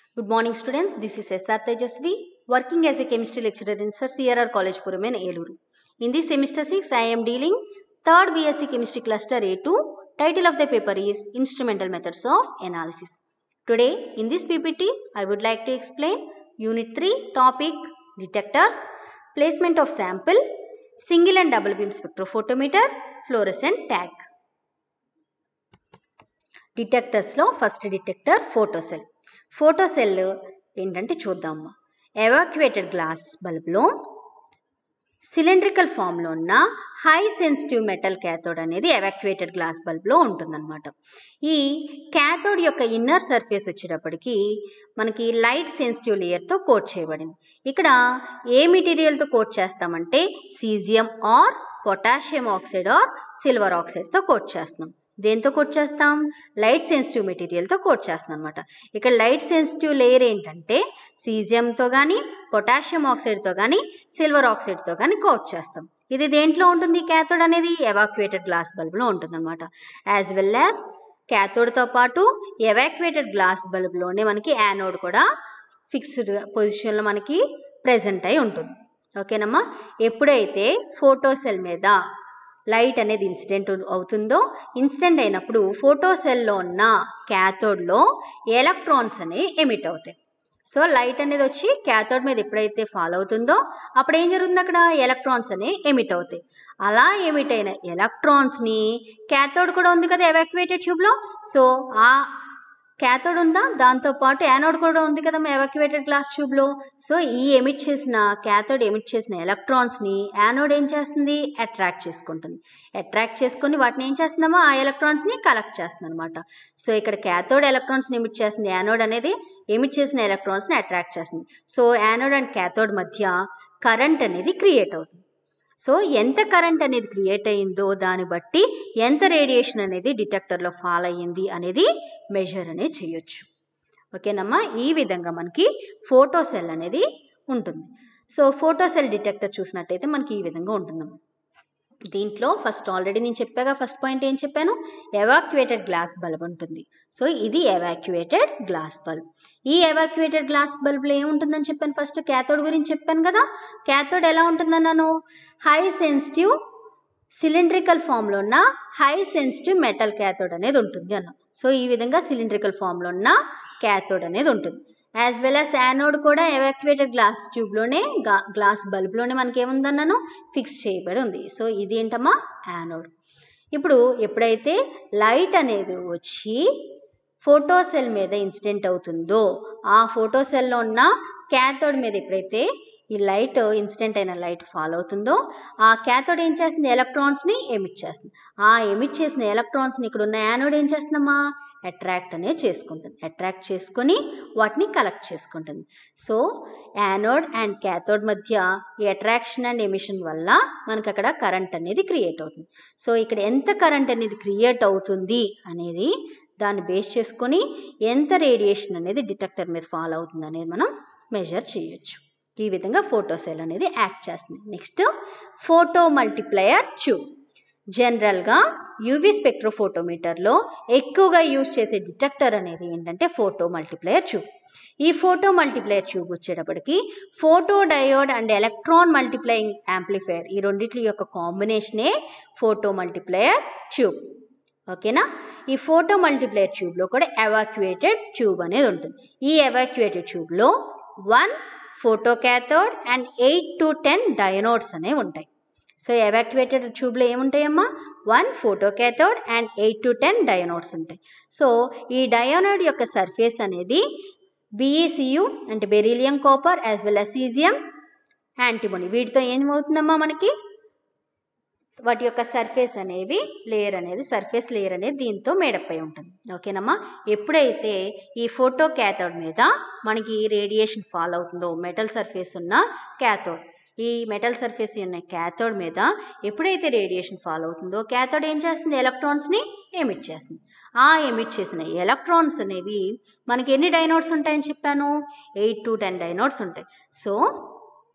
Good morning, students. This is SR Tejasvi, working as a chemistry lecturer in Sir CRR College Purumen, Eluru. In this semester 6, I am dealing third BSc Chemistry Cluster A2. Title of the paper is Instrumental Methods of Analysis. Today, in this PPT, I would like to explain Unit 3 topic Detectors, Placement of Sample, Single and Double Beam Spectrophotometer, Fluorescent Tag. డిటెక్టర్స్లో first detector photocell photocell ఏంటంటే చూద్దాము evacuated glass బల్బ్లో cylindrical ఫామ్లో ఉన్న high sensitive metal cathode అనేది evacuated glass బల్బ్లో ఉంటుందన్నమాట ఈ క్యాథోడ్ యొక్క ఇన్నర్ సర్ఫేస్ వచ్చేటప్పటికి మనకి లైట్ సెన్సిటివ్ లేయర్తో కోట్ చేయబడింది ఇక్కడ ఏ మెటీరియల్తో కోట్ చేస్తామంటే caesium or potassium oxide or silver ఆక్సైడ్తో కోట్ చేస్తున్నాం దేంతో కోట్ చేస్తాం లైట్ సెన్సిటివ్ మెటీరియల్తో కోట్ చేస్తాం అనమాట ఇక్కడ లైట్ సెన్సిటివ్ లేయర్ ఏంటంటే సీజియంతో కానీ పొటాషియం ఆక్సైడ్తో కానీ సిల్వర్ ఆక్సైడ్తో కానీ కోట్ చేస్తాం ఇది దేంట్లో ఉంటుంది క్యాథోడ్ అనేది ఎవాక్యుయేటెడ్ గ్లాస్ బల్బ్లో ఉంటుంది అనమాట యాజ్ వెల్ యాజ్ క్యాథోడ్తో పాటు ఎవాక్యుయేటెడ్ గ్లాస్ బల్బ్లోనే మనకి యానోడ్ కూడా ఫిక్స్డ్ పొజిషన్లో మనకి ప్రెజెంట్ అయి ఉంటుంది ఓకేనమ్మా ఎప్పుడైతే ఫోటోసెల్ మీద లైట్ అనేది ఇన్సిడెంట్ అవుతుందో ఇన్సిడెంట్ అయినప్పుడు ఫోటో సెల్లో ఉన్న క్యాథోడ్లో ఎలక్ట్రాన్స్ అనేవి ఎమిట్ అవుతాయి సో లైట్ అనేది వచ్చి క్యాథోడ్ మీద ఎప్పుడైతే ఫాలో అవుతుందో అప్పుడు ఏం జరుగుతుంది అక్కడ ఎలక్ట్రాన్స్ అనేవి ఎమిట్ అవుతాయి అలా ఎమిట్ అయిన ఎలక్ట్రాన్స్ని క్యాథోడ్ కూడా ఉంది కదా ఎవాక్యువేటెడ్ ట్యూబ్లో సో ఆ క్యాథోడ్ ఉందా దాంతోపాటు యానోడ్ కూడా ఉంది కదా ఎవాక్యువేటెడ్ గ్లాస్ ట్యూబ్లో సో ఈ ఎమిట్ చేసిన క్యాథోడ్ ఎమిట్ చేసిన ఎలక్ట్రాన్స్ని యానోడ్ ఏం చేస్తుంది అట్రాక్ట్ చేసుకుంటుంది అట్రాక్ట్ చేసుకొని వాటిని ఏం చేస్తుందమ్మా ఆ ఎలక్ట్రాన్స్ని కలెక్ట్ చేస్తుంది అనమాట సో ఇక్కడ క్యాథోడ్ ఎలక్ట్రాన్స్ని ఎమిట్ చేస్తుంది యానోడ్ అనేది ఎమిట్ చేసిన ఎలక్ట్రాన్స్ని అట్రాక్ట్ చేస్తుంది సో యానోడ్ అండ్ క్యాథోడ్ మధ్య కరెంట్ అనేది క్రియేట్ అవుతుంది సో ఎంత కరెంట్ అనేది క్రియేట్ అయ్యిందో దాన్ని బట్టి ఎంత రేడియేషన్ అనేది డిటెక్టర్లో ఫాల్ అయ్యింది అనేది మెజర్ అనేది చేయొచ్చు ఓకేనమ్మా ఈ విధంగా మనకి ఫోటో సెల్ అనేది ఉంటుంది సో ఫోటో సెల్ డిటెక్టర్ చూసినట్టయితే మనకి ఈ విధంగా ఉంటుందమ్మా దీంట్లో ఫస్ట్ ఆల్రెడీ నేను చెప్పాగా ఫస్ట్ పాయింట్ ఏం చెప్పాను ఎవాక్యుయేటెడ్ గ్లాస్ బల్బ్ ఉంటుంది సో ఇది ఎవాక్యుయేటెడ్ గ్లాస్ బల్బ్ ఈ ఎవాక్యుయేటెడ్ గ్లాస్ బల్బ్లో ఏముంటుందని చెప్పాను ఫస్ట్ క్యాథోడ్ గురించి చెప్పాను కదా క్యాథోడ్ ఎలా ఉంటుందన్నాను హై సెన్సిటివ్ సిలిండ్రికల్ ఫామ్లో ఉన్న హై సెన్సిటివ్ మెటల్ క్యాథోడ్ అనేది ఉంటుంది అన్న సో ఈ విధంగా సిలిండ్రికల్ ఫామ్లో ఉన్న క్యాథోడ్ అనేది ఉంటుంది యాజ్ వెల్ యాజ్ యానోడ్ కూడా ఎవాక్యుయేటెడ్ గ్లాస్ ట్యూబ్లోనే గ్లాస్ బల్బ్లోనే మనకి ఏముందన్నాను ఫిక్స్ చేయబడి ఉంది సో ఇది ఏంటమ్మా యానోడ్ ఇప్పుడు ఎప్పుడైతే లైట్ అనేది వచ్చి ఫోటో సెల్ మీద ఇన్సిడెంట్ అవుతుందో ఆ ఫోటో సెల్లో ఉన్న క్యాథోడ్ మీద ఎప్పుడైతే ఈ లైట్ ఇన్సిడెంట్ అయిన లైట్ ఫాలో అవుతుందో ఆ క్యాథోడ్ ఏం చేస్తుంది ఎలక్ట్రాన్స్ని ఎమిట్ చేస్తుంది ఆ ఎమిట్ చేసిన ఎలక్ట్రాన్స్ని ఇక్కడ ఉన్న యానోడ్ ఏం చేస్తుందమ్మా అట్రాక్ట్ అనేది చేసుకుంటుంది అట్రాక్ట్ చేసుకొని వాటిని కలెక్ట్ చేసుకుంటుంది సో యానోడ్ అండ్ క్యాథోడ్ మధ్య ఈ అట్రాక్షన్ అండ్ ఎమిషన్ వల్ల మనకు అక్కడ కరెంట్ అనేది క్రియేట్ అవుతుంది సో ఇక్కడ ఎంత కరెంట్ అనేది క్రియేట్ అవుతుంది అనేది దాన్ని బేస్ చేసుకొని ఎంత రేడియేషన్ అనేది డిటెక్టర్ మీద ఫాలో అవుతుంది అనేది మనం మెజర్ చేయొచ్చు ఈ విధంగా ఫోటో సెల్ అనేది యాక్ట్ చేస్తుంది నెక్స్ట్ ఫోటో మల్టిప్లయర్ ట్యూబ్ జనరల్గా యూవీ స్పెక్ట్రోఫోటోమీటర్లో ఎక్కువగా యూజ్ చేసే డిటెక్టర్ అనేది ఏంటంటే ఫోటో మల్టిప్లయర్ ట్యూబ్ ఈ ఫోటో మల్టిప్లయర్ ట్యూబ్ వచ్చేటప్పటికి photodiode and electron multiplying amplifier ఈ రెండింటి యొక్క కాంబినేషనే ఫోటో మల్టిప్లయర్ ట్యూబ్ ఓకేనా ఈ ఫోటో మల్టిప్లయర్ ట్యూబ్లో కూడా ఎవాక్యుయేటెడ్ ట్యూబ్ అనేది ఉంటుంది ఈ ఎవాక్యుయేటెడ్ ట్యూబ్లో one photocathode and eight to ten dynodes అనేవి ఉంటాయి సో ఎవాక్యుయేటెడ్ ట్యూబ్లో ఏముంటాయమ్మా one photocathode and eight to ten dynodes ఉంటాయి సో ఈ డయోనోడ్ యొక్క సర్ఫేస్ అనేది బిఈసియు అంటే beryllium copper as well as caesium antimony వీటితో ఏమవుతుందమ్మా మనకి వాటి యొక్క సర్ఫేస్ అనేవి లేయర్ అనేది సర్ఫేస్ లేయర్ అనేది దీంతో మేడప్ అయి ఉంటుంది ఓకేనమ్మా ఎప్పుడైతే ఈ ఫోటో క్యాథోడ్ మీద మనకి రేడియేషన్ ఫాల్ అవుతుందో మెటల్ సర్ఫేస్ ఉన్న క్యాథోడ్ ఈ మెటల్ సర్ఫేస్ ఉన్న క్యాథోడ్ మీద ఎప్పుడైతే రేడియేషన్ ఫాల్ అవుతుందో క్యాథోడ్ ఏం చేస్తుంది ఎలక్ట్రాన్స్ని ఎమిట్ చేస్తుంది ఆ ఎమిట్ చేసిన ఎలక్ట్రాన్స్ అనేవి మనకి ఎన్ని డైనోడ్స్ ఉంటాయని చెప్పాను ఎయిట్ టు టెన్ డైనోడ్స్ ఉంటాయి సో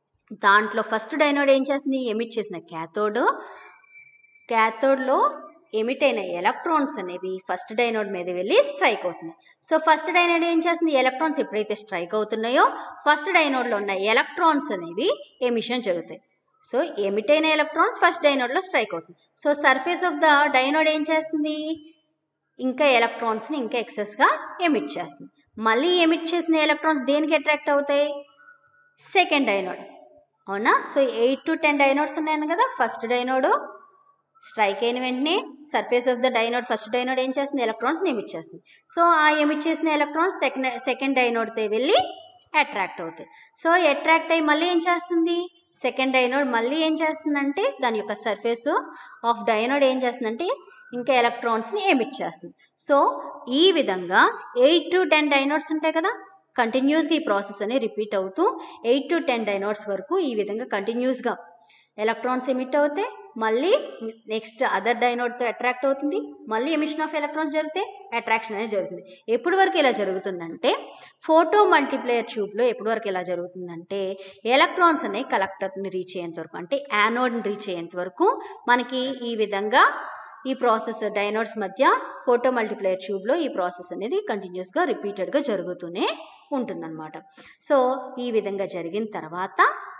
దాంట్లో ఫస్ట్ డైనోడ్ ఏం చేస్తుంది ఎమిట్ చేసిన క్యాథోడ్ క్యాథోడ్లో ఎమిట్ అయిన ఎలక్ట్రాన్స్ అనేవి ఫస్ట్ డైనోడ్ మీద వెళ్ళి స్ట్రైక్ అవుతున్నాయి సో ఫస్ట్ డైనోడ్ ఏం చేస్తుంది ఎలక్ట్రాన్స్ ఎప్పుడైతే స్ట్రైక్ అవుతున్నాయో ఫస్ట్ డైనోడ్లో ఉన్న ఎలక్ట్రాన్స్ అనేవి ఎమిషన్ జరుగుతాయి సో ఎమిట్ అయిన ఎలక్ట్రాన్స్ ఫస్ట్ డైనోడ్లో స్ట్రైక్ అవుతుంది so surface of the dynode ఏం చేస్తుంది ఇంకా ఎలక్ట్రాన్స్ని ఇంకా ఎక్సెస్గా ఎమిట్ చేస్తుంది మళ్ళీ ఎమిట్ చేసిన ఎలక్ట్రాన్స్ దేనికి అట్రాక్ట్ అవుతాయి సెకండ్ డైనోడ్ అవునా so eight to ten dynodes ఉన్నాయని కదా ఫస్ట్ డైనోడ్ స్ట్రైక్ అయిన వెంటనే surface of the dynode first dynode ఏం చేస్తుంది ఎలక్ట్రాన్స్ ఎమిట్ చేస్తుంది సో ఆ ఎమిట్ చేసిన ఎలక్ట్రాన్స్ సెకండ్ సెకండ్ డైనోడ్తో వెళ్ళి అట్రాక్ట్ అవుతాయి సో అట్రాక్ట్ అయ్యి మళ్ళీ ఏం చేస్తుంది సెకండ్ డైనోడ్ మళ్ళీ ఏం చేస్తుందంటే దాని యొక్క సర్ఫేస్ ఆఫ్ డైనోడ్ ఏం చేస్తుందంటే ఇంకా ఎలక్ట్రాన్స్ని ఎమిట్ చేస్తుంది సో ఈ విధంగా ఎయిట్ టు టెన్ డైనోడ్స్ ఉంటాయి కదా కంటిన్యూస్గా ఈ ప్రాసెస్ అనేది రిపీట్ అవుతూ ఎయిట్ టు టెన్ డైనోడ్స్ వరకు ఈ విధంగా కంటిన్యూస్గా ఎలక్ట్రాన్స్ ఎమిట్ అవుతాయి మళ్ళీ నెక్స్ట్ అదర్ డైనోడ్తో అట్రాక్ట్ అవుతుంది మళ్ళీ ఎమిషన్ ఆఫ్ ఎలక్ట్రాన్స్ జరిగితే అట్రాక్షన్ అనేది జరుగుతుంది ఎప్పటి వరకు ఇలా జరుగుతుందంటే ఫోటో మల్టీప్లేయర్ ట్యూబ్లో ఎప్పటి వరకు ఇలా జరుగుతుందంటే ఎలక్ట్రాన్స్ అనేవి కలెక్టర్ని రీచ్ అయ్యేంత వరకు అంటే యానోడ్ని రీచ్ అయ్యేంత వరకు మనకి ఈ విధంగా ఈ ప్రాసెస్ డైనోడ్స్ మధ్య ఫోటో మల్టీప్లేయర్ ట్యూబ్లో ఈ ప్రాసెస్ అనేది కంటిన్యూస్గా రిపీటెడ్గా జరుగుతూనే ఉంటుందన్నమాట సో ఈ విధంగా జరిగిన తర్వాత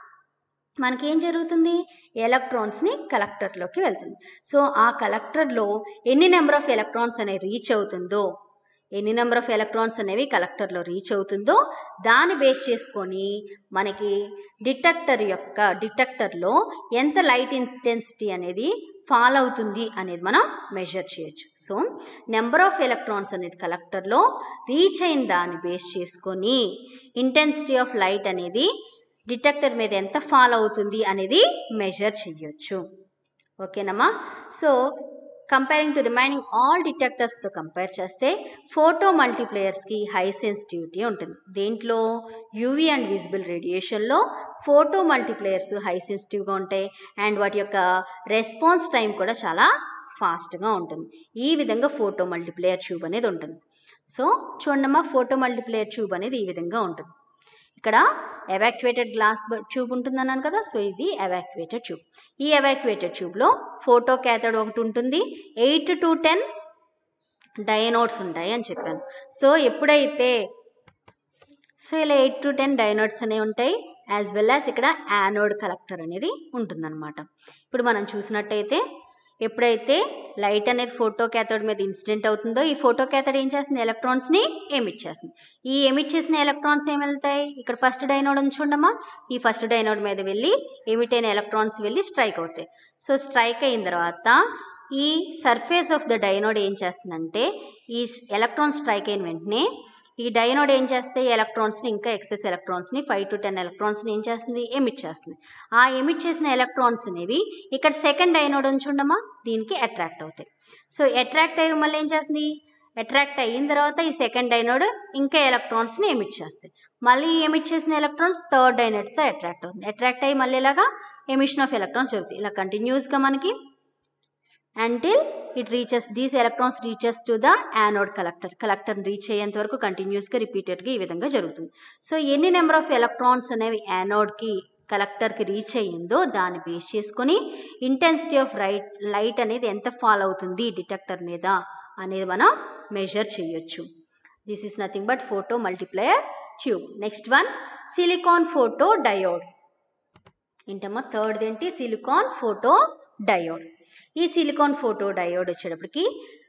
మనకేం జరుగుతుంది ఎలక్ట్రాన్స్ని కలెక్టర్లోకి వెళ్తుంది సో ఆ కలెక్టర్లో ఎన్ని నెంబర్ ఆఫ్ ఎలక్ట్రాన్స్ అనేవి రీచ్ అవుతుందో ఎన్ని నెంబర్ ఆఫ్ ఎలక్ట్రాన్స్ అనేవి కలెక్టర్లో రీచ్ అవుతుందో దాన్ని బేస్ చేసుకొని మనకి డిటెక్టర్ యొక్క డిటెక్టర్లో ఎంత లైట్ ఇంటెన్సిటీ అనేది ఫాల్ అవుతుంది అనేది మనం మెజర్ చేయొచ్చు సో నెంబర్ ఆఫ్ ఎలక్ట్రాన్స్ అనేది కలెక్టర్లో రీచ్ అయిన దాన్ని బేస్ చేసుకొని ఇంటెన్సిటీ ఆఫ్ లైట్ అనేది డిటెక్టర్ మీద ఎంత ఫాల్ అవుతుంది అనేది మెజర్ చేయొచ్చు ఓకేనమ్మా so comparing to remaining all డిటెక్టర్స్తో కంపేర్ చేస్తే ఫోటో మల్టీప్లేయర్స్కి హై సెన్సిటివిటీ ఉంటుంది దేంట్లో యూవీ అండ్ విజిబుల్ రేడియేషన్లో ఫోటో మల్టీప్లేయర్స్ హై సెన్సిటివ్గా ఉంటాయి అండ్ వాటి యొక్క రెస్పాన్స్ టైం కూడా చాలా ఫాస్ట్గా ఉంటుంది ఈ విధంగా ఫోటో మల్టీప్లేయర్ ట్యూబ్ అనేది ఉంటుంది సో చూడమ్మా ఫోటో మల్టీప్లేయర్ ట్యూబ్ అనేది ఈ విధంగా ఉంటుంది ఇక్కడ ఎవాక్యుయేటెడ్ గ్లాస్ ట్యూబ్ ఉంటుందన్నాను కదా సో ఇది ఎవాక్యుయేటెడ్ ట్యూబ్ ఈ ఎవాక్యుయేటెడ్ ట్యూబ్లో ఫోటో క్యాథోడ్ ఒకటి ఉంటుంది ఎయిట్ టు టెన్ డయనోడ్స్ ఉంటాయి అని చెప్పాను సో ఎప్పుడైతే సో ఇలా ఎయిట్ టు టెన్ డైనోడ్స్ అనేవి ఉంటాయి యాజ్ వెల్ యాజ్ ఇక్కడ యానోడ్ కలెక్టర్ అనేది ఉంటుందన్నమాట ఇప్పుడు మనం చూసినట్టయితే ఎప్పుడైతే లైట్ అనేది ఫోటో క్యాథోడ్ మీద ఇన్సిడెంట్ అవుతుందో ఈ ఫోటో క్యాథోడ్ ఏం చేస్తుంది ఎలక్ట్రాన్స్ని ఎమిట్ చేస్తుంది ఈ ఎమిట్ చేసిన ఎలక్ట్రాన్స్ ఏం వెళ్తాయి ఇక్కడ ఫస్ట్ డైనోడ్ ఉంది చూడమ్మా ఈ ఫస్ట్ డైనోడ్ మీద వెళ్ళి ఎమిట్ అయిన ఎలక్ట్రాన్స్ వెళ్ళి స్ట్రైక్ అవుతాయి సో స్ట్రైక్ అయిన తర్వాత ఈ సర్ఫేస్ ఆఫ్ ద డైనోడ్ ఏం చేస్తుందంటే ఈ ఎలక్ట్రాన్ స్ట్రైక్ అయిన వెంటనే ఈ డైనోడ్ ఏం చేస్తే ఎలక్ట్రాన్స్ని ఇంకా ఎక్సెస్ ఎలక్ట్రాన్స్ని ఫైవ్ టు టెన్ ఎలక్ట్రాన్స్ని ఏం చేస్తుంది ఎమిట్ చేస్తుంది ఆ ఎమిట్ చేసిన ఎలక్ట్రాన్స్ అనేవి ఇక్కడ సెకండ్ డైనోడ్ ఉంచుండమా దీనికి అట్రాక్ట్ అవుతాయి సో అట్రాక్ట్ అయ్యి మళ్ళీ ఏం చేస్తుంది అట్రాక్ట్ అయిన తర్వాత ఈ సెకండ్ డైనోడ్ ఇంకా ఎలక్ట్రాన్స్ని ఎమిట్ చేస్తాయి మళ్ళీ ఎమిట్ చేసిన ఎలక్ట్రాన్స్ థర్డ్ డైనోడ్తో అట్రాక్ట్ అవుతుంది అట్రాక్ట్ అయ్యి మళ్ళీ ఇలాగా ఎమిషన్ ఆఫ్ ఎలక్ట్రాన్స్ జరుగుతాయి ఇలా కంటిన్యూస్గా మనకి until it reaches these electrons reaches to the anode collector collector reach అయ్యేంత వరకు కంటిన్యూస్గా రిపీటెడ్గా ఈ విధంగా జరుగుతుంది సో ఎన్ని నెంబర్ ఆఫ్ ఎలక్ట్రాన్స్ అనేవి యానోడ్కి కలెక్టర్కి రీచ్ అయ్యిందో దాన్ని బేస్ చేసుకొని ఇంటెన్సిటీ ఆఫ్ రైట్ లైట్ అనేది ఎంత ఫాల్ అవుతుంది డిటెక్టర్ మీద అనేది మనం మెజర్ చేయొచ్చు this is nothing but photomultiplier tube next one silicon photo photodiode ఏంటమ్మా థర్డ్ ఏంటి సిలికాన్ ఫోటో డయోడ్ ఈ సిలికాన్ ఫోటో డయోడ్ వచ్చేటప్పటికి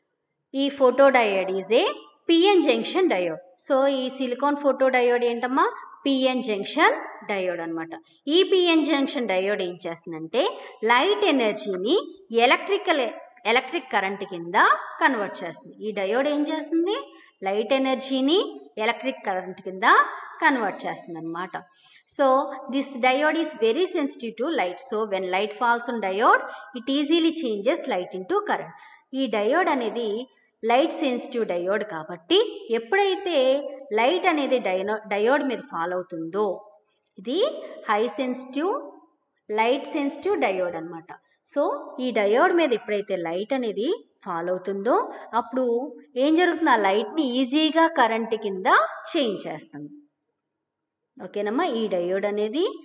ఈ photodiode is a PN junction diode so ఈ సిలికాన్ ఫోటో డయోడ్ ఏంటమ్మా PN junction diode అనమాట ఈ PN junction diode ఏం చేస్తుందంటే లైట్ ఎనర్జీని ఎలక్ట్రికల్ ఎలక్ట్రిక్ కరెంట్ కింద కన్వర్ట్ చేస్తుంది ఈ డయోడ్ ఏం చేస్తుంది లైట్ ఎనర్జీని ఎలక్ట్రిక్ కరెంట్ కింద కన్వర్ట్ చేస్తుంది అనమాట so this diode is very sensitive to light so when light falls on diode it easily changes light into current ఈ డయోడ్ అనేది లైట్ సెన్సిటివ్ డయోడ్ కాబట్టి ఎప్పుడైతే లైట్ అనేది డైనో డయోడ్ మీద fall అవుతుందో ఇది high sensitive light sensitive diode అనమాట so ఈ డయోడ్ మీద ఎప్పుడైతే లైట్ అనేది ఫాల్ అవుతుందో అప్పుడు ఏం జరుగుతుంది ఆ లైట్ని ఈజీగా కరెంట్ కింద చేంజ్ చేస్తుంది ఓకేనమ్మా ఈ డయోడ్ అనేది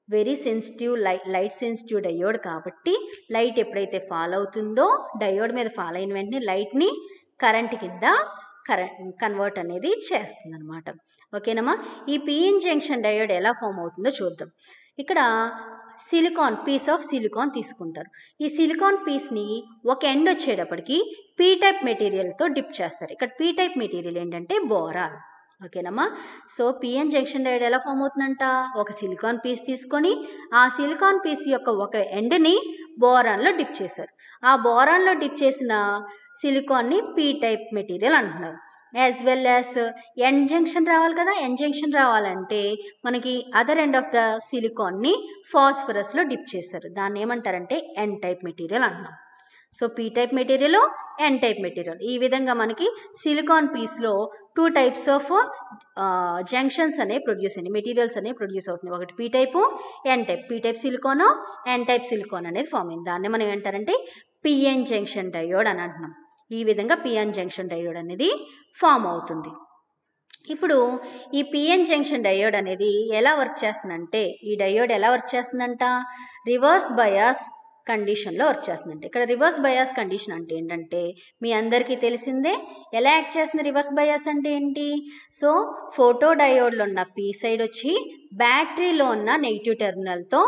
very sensitive light light sensitive diode కాబట్టి లైట్ ఎప్పుడైతే ఫాల్ అవుతుందో డయోడ్ మీద ఫాల్ అయిన వెంటనే లైట్ని కరెంట్ కింద కరెంట్ కన్వర్ట్ అనేది చేస్తుంది అనమాట ఓకేనమ్మా ఈ పిఎన్ జంక్షన్ డయోడ్ ఎలా ఫామ్ అవుతుందో చూద్దాం ఇక్కడ సిలికాన్ పీస్ ఆఫ్ సిలికాన్ తీసుకుంటారు ఈ సిలికాన్ పీస్ని ఒక ఎండ్ వచ్చేటప్పటికి పీ టైప్ మెటీరియల్తో డిప్ చేస్తారు ఇక్కడ పీ టైప్ మెటీరియల్ ఏంటంటే బోరాన్ ఓకేనమ్మా సో పిఎన్ జంక్షన్ డయోడ్ ఎలా ఫామ్ అవుతుందంట ఒక సిలికాన్ పీస్ తీసుకొని ఆ సిలికాన్ పీస్ యొక్క ఒక ఎండ్ని బోరాన్లో డిప్ చేశారు ఆ బోరాన్లో డిప్ చేసిన సిలికాన్ని పీ టైప్ మెటీరియల్ అంటున్నారు as well as N junction రావాలి కదా ఎన్ జంక్షన్ రావాలంటే మనకి అదర్ ఎండ్ ఆఫ్ ద సిలికాన్ని ఫాస్ఫరస్లో డిప్ చేశారు దాన్ని ఏమంటారంటే ఎన్ టైప్ మెటీరియల్ అంటున్నాం so P type material N type material ఈ విధంగా మనకి సిలికాన్ పీస్లో టూ టైప్స్ ఆఫ్ జంక్షన్స్ అనేవి ప్రొడ్యూస్ అయినాయి మెటీరియల్స్ అనేవి ప్రొడ్యూస్ అవుతుంది ఒకటి P type N type P type silicon N type silicon అనేది ఫామ్ అయింది దాన్ని మనం ఏమంటారంటే పిఎన్ జంక్షన్ డయోడ్ అని అంటున్నాం ఈ విధంగా పిఎన్ జంక్షన్ డయోడ్ అనేది ఫామ్ అవుతుంది ఇప్పుడు ఈ పిఎన్ జంక్షన్ డయోడ్ అనేది ఎలా వర్క్ చేస్తుందంటే ఈ డయోడ్ ఎలా వర్క్ చేస్తుందంట రివర్స్ బయాస్ కండిషన్లో వర్క్ చేస్తుందంటే ఇక్కడ రివర్స్ బయాస్ కండిషన్ అంటే ఏంటంటే మీ అందరికీ తెలిసిందే ఎలా యాక్ట్ చేస్తుంది రివర్స్ బయాస్ అంటే ఏంటి సో ఫోటో డయోడ్లో ఉన్న పీ సైడ్ వచ్చి బ్యాటరీలో ఉన్న నెగిటివ్ టెర్మినల్తో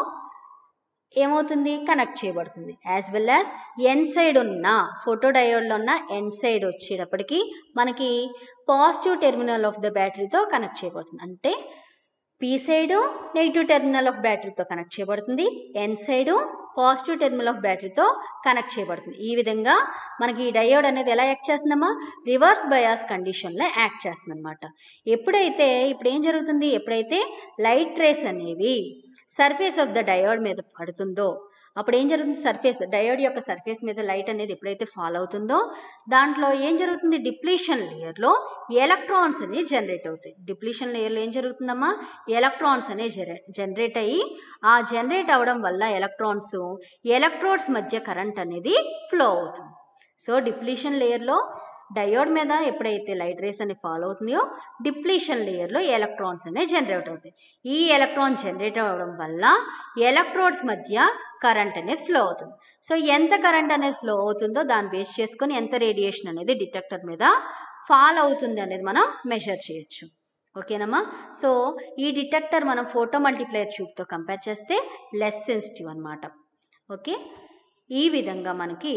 ఏమవుతుంది కనెక్ట్ చేయబడుతుంది as well as N side ఉన్న ఫోటో డయోడ్లో ఉన్న ఎన్ సైడ్ వచ్చేటప్పటికి మనకి పాజిటివ్ టెర్మినల్ ఆఫ్ ద బ్యాటరీతో కనెక్ట్ చేయబడుతుంది అంటే P side negative terminal of బ్యాటరీతో కనెక్ట్ చేయబడుతుంది N side positive terminal of బ్యాటరీతో కనెక్ట్ చేయబడుతుంది ఈ విధంగా మనకి ఈ డయోడ్ అనేది ఎలా యాక్ట్ చేస్తుందమ్మా రివర్స్ బయాస్ కండిషన్లో యాక్ట్ చేస్తుంది అనమాట ఎప్పుడైతే ఇప్పుడు ఏం జరుగుతుంది ఎప్పుడైతే లైట్ రేస్ అనేవి సర్ఫేస్ ఆఫ్ ద డయోడ్ మీద పడుతుందో అప్పుడు ఏం జరుగుతుంది సర్ఫేస్ డయోడ్ యొక్క సర్ఫేస్ మీద లైట్ అనేది ఎప్పుడైతే ఫాల్ అవుతుందో దాంట్లో ఏం జరుగుతుంది డిప్లీషన్ లేయర్లో ఎలక్ట్రాన్స్ అనేవి జనరేట్ అవుతాయి డిప్లీషన్ లేయర్లో ఏం జరుగుతుందమ్మా ఎలక్ట్రాన్స్ అనేవి జనరేట్ అయ్యి ఆ జనరేట్ అవ్వడం వల్ల ఎలక్ట్రాన్స్ ఎలక్ట్రోడ్స్ మధ్య కరెంట్ అనేది ఫ్లో అవుతుంది సో డిప్లీషన్ లేయర్లో డయోడ్ మీద ఎప్పుడైతే లైట్ రేస్ అని ఫాలో అవుతుందో డిప్లీషన్ లేయర్లో ఎలక్ట్రాన్స్ అనేవి జనరేట్ అవుతాయి ఈ ఎలక్ట్రాన్ జనరేట్ అవ్వడం వల్ల ఎలక్ట్రోడ్స్ మధ్య కరెంట్ అనేది ఫ్లో అవుతుంది సో ఎంత కరెంట్ అనేది ఫ్లో అవుతుందో దాన్ని బేస్ చేసుకొని ఎంత రేడియేషన్ అనేది డిటెక్టర్ మీద ఫాల్ అవుతుంది అనేది మనం మెజర్ చేయొచ్చు ఓకేనమ్మా సో ఈ డిటెక్టర్ మనం ఫోటో మల్టీప్లేయర్ ట్యూబ్తో కంపేర్ చేస్తే లెస్ సెన్సిటివ్ అనమాట ఓకే ఈ విధంగా మనకి